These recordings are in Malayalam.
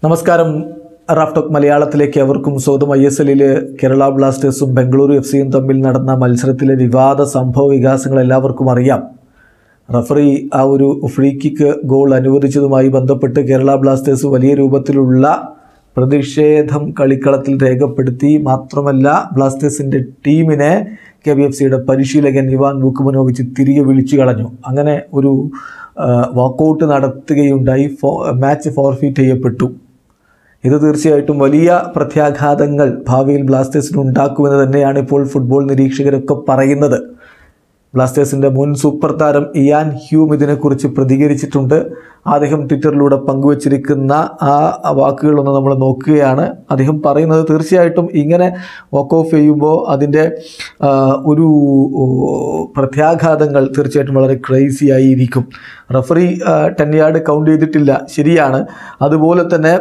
നമസ്കാരം റാഫ്ടോക്ക് മലയാളത്തിലേക്ക് അവർക്കും സ്വന്തം ഐ എസ് എല്ലിൽ കേരള ബ്ലാസ്റ്റേഴ്സും ബംഗളൂരു എഫ് സിയും തമ്മിൽ നടന്ന മത്സരത്തിലെ വിവാദ സംഭവ വികാസങ്ങൾ എല്ലാവർക്കും അറിയാം റഫറി ആ ഒരു ഫ്രീ കിക്ക് ഗോൾ അനുവദിച്ചതുമായി ബന്ധപ്പെട്ട് കേരള ബ്ലാസ്റ്റേഴ്സ് വലിയ രൂപത്തിലുള്ള പ്രതിഷേധം കളിക്കളത്തിൽ രേഖപ്പെടുത്തി മാത്രമല്ല ബ്ലാസ്റ്റേഴ്സിൻ്റെ ടീമിനെ കെ ബി എഫ് സിയുടെ പരിശീലകൻ ഇവാൻ വുക്കുമനോവിച്ച് തിരികെ വിളിച്ചു കളഞ്ഞു അങ്ങനെ ഒരു വാക്കൗട്ട് നടത്തുകയുണ്ടായി ഫോ മാച്ച് ഫോർഫീറ്റ് ചെയ്യപ്പെട്ടു ഇത് തീർച്ചയായിട്ടും വലിയ പ്രത്യാഘാതങ്ങൾ ഭാവിയിൽ ബ്ലാസ്റ്റേഴ്സിന് ഉണ്ടാക്കുമെന്ന് തന്നെയാണ് ഇപ്പോൾ ഫുട്ബോൾ നിരീക്ഷകരൊക്കെ പറയുന്നത് ബ്ലാസ്റ്റേഴ്സിൻ്റെ മുൻ സൂപ്പർ താരം ഇയാൻ ഹ്യൂം ഇതിനെക്കുറിച്ച് പ്രതികരിച്ചിട്ടുണ്ട് അദ്ദേഹം ട്വിറ്ററിലൂടെ പങ്കുവച്ചിരിക്കുന്ന ആ വാക്കുകളൊന്ന് നമ്മൾ നോക്കുകയാണ് അദ്ദേഹം പറയുന്നത് തീർച്ചയായിട്ടും ഇങ്ങനെ വോക്ക് ഓഫ് ചെയ്യുമ്പോൾ അതിൻ്റെ ആ, ഒരു ഓ, പ്രത്യാഘാതങ്ങൾ തീർച്ചയായിട്ടും വളരെ ക്രേസി ആയിരിക്കും റഫറി ടെൻ യാർഡ് കൗണ്ട് ചെയ്തിട്ടില്ല ശരിയാണ് അതുപോലെ തന്നെ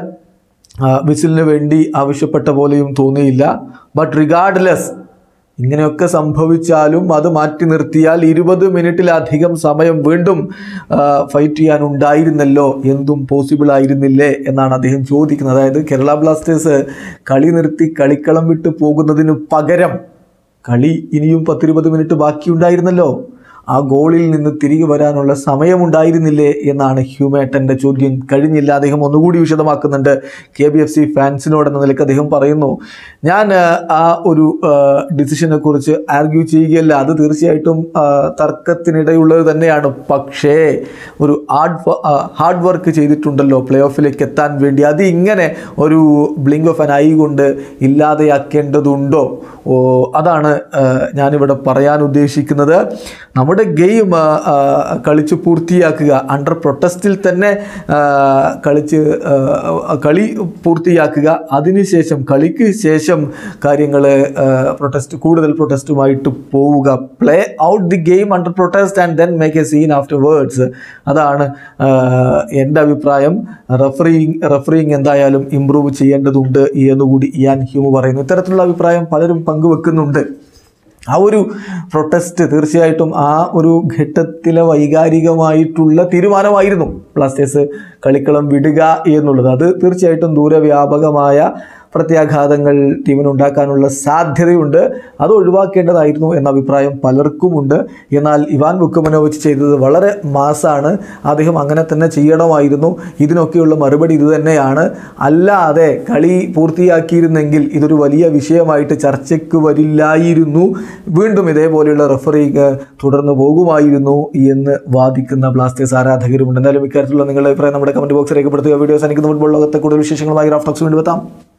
ആ, വിസിലിന് വേണ്ടി ആവശ്യപ്പെട്ട പോലെയും തോന്നിയില്ല ബട്ട് റിഗാർഡ്ലെസ് ഇങ്ങനെയൊക്കെ സംഭവിച്ചാലും അത് മാറ്റി നിർത്തിയാൽ ഇരുപത് മിനിറ്റിലധികം സമയം വീണ്ടും ഫൈറ്റ് ചെയ്യാനുണ്ടായിരുന്നല്ലോ എന്തും പോസിബിൾ ആയിരുന്നില്ലേ എന്നാണ് അദ്ദേഹം ചോദിക്കുന്നത് അതായത് കേരള ബ്ലാസ്റ്റേഴ്സ് കളി നിർത്തി കളിക്കളം വിട്ട് പോകുന്നതിന് പകരം കളി ഇനിയും പത്തിരുപത് മിനിറ്റ് ബാക്കിയുണ്ടായിരുന്നല്ലോ ആ ഗോളിൽ നിന്ന് തിരികെ വരാനുള്ള സമയമുണ്ടായിരുന്നില്ലേ എന്നാണ് ഹ്യൂമേട്ടൻ്റെ ചോദ്യം കഴിഞ്ഞില്ല അദ്ദേഹം ഒന്നുകൂടി വിശദമാക്കുന്നുണ്ട് കെ ബി എഫ് സി ഫാൻസിനോടെന്ന നിലയ്ക്ക് അദ്ദേഹം പറയുന്നു ഞാൻ ആ, ആ ഒരു ഡിസിഷനെ കുറിച്ച് ആർഗ്യൂ ചെയ്യുകയല്ല അത് തീർച്ചയായിട്ടും ആ, തർക്കത്തിനിടയുള്ളത് തന്നെയാണ് പക്ഷേ ഒരു ഹാർഡ് ഹാർഡ് വർക്ക് ചെയ്തിട്ടുണ്ടല്ലോ പ്ലേ ഓഫിലേക്ക് എത്താൻ വേണ്ടി അത് ഇങ്ങനെ ഒരു ബ്ലിങ്ക് ഓഫ് ആൻ ഐ കൊണ്ട് ഇല്ലാതെയാക്കേണ്ടതുണ്ടോ ഓ അതാണ് ആ, ഞാനിവിടെ പറയാൻ ഉദ്ദേശിക്കുന്നത് നമ്മുടെ ഗെയിം കളിച്ച് പൂർത്തിയാക്കുക അണ്ടർ പ്രൊട്ടസ്റ്റിൽ തന്നെ ആ, കളിച്ച് ആ, കളി പൂർത്തിയാക്കുക അതിനുശേഷം കളിക്ക് ശേഷം കാര്യങ്ങൾ പ്രൊട്ടസ്റ്റ് കൂടുതൽ പ്രൊട്ടസ്റ്റുമായിട്ട് പോവുക play out the game under protest and then make a scene afterwards അതാണ് ആ, എൻ്റെ അഭിപ്രായം റഫറിങ് റഫറിങ് എന്തായാലും ഇമ്പ്രൂവ് ചെയ്യേണ്ടതുണ്ട് എന്നുകൂടി ഇയാൻ ഹ്യൂമ് പറയുന്നു ഇത്തരത്തിലുള്ള അഭിപ്രായം പലരും പങ്കുവെക്കുന്നുണ്ട് ആ ഒരു പ്രൊട്ടസ്റ്റ് തീർച്ചയായിട്ടും ആ ഒരു ഘട്ടത്തിലെ വൈകാരികമായിട്ടുള്ള തീരുമാനമായിരുന്നു ബ്ലാസ്റ്റേഴ്സ് കളിക്കളം വിടുക എന്നുള്ളത് അത് തീർച്ചയായിട്ടും ദൂരവ്യാപകമായ പ്രത്യാഘാതങ്ങൾ ടീമിനുണ്ടാക്കാനുള്ള സാധ്യതയുണ്ട് അത് ഒഴിവാക്കേണ്ടതായിരുന്നു എന്ന അഭിപ്രായം പലർക്കുമുണ്ട് എന്നാൽ ഇവാൻ ബുക്കമനോവിച്ച് ചെയ്തത് വളരെ മാസാണ് അദ്ദേഹം അങ്ങനെ തന്നെ ചെയ്യണമായിരുന്നു ഇതിനൊക്കെയുള്ള മറുപടി ഇത് തന്നെയാണ് അല്ലാതെ കളി പൂർത്തിയാക്കിയിരുന്നെങ്കിൽ ഇതൊരു വലിയ വിഷയമായിട്ട് ചർച്ചയ്ക്ക് വരില്ലായിരുന്നു വീണ്ടും ഇതേപോലെയുള്ള റഫറിങ് തുടർന്ന് പോകുമായിരുന്നു എന്ന് വാദിക്കുന്ന ബ്ലാസ്റ്റേഴ്സ് ആരാധകരുമുണ്ട് എന്തായാലും ഇക്കാര്യത്തിലുള്ള നിങ്ങളുടെ അഭിപ്രായം നമ്മുടെ കമന്റ് ബോക്സ് രേഖപ്പെടുത്തുക വീഡിയോസ് എനിക്ക് ഫുട്ബോൾ ലോകത്തെ കൂടുതൽ വിശേഷങ്ങളുമായി റാഫ്റ്റോക്സ് വേണ്ടി എത്താം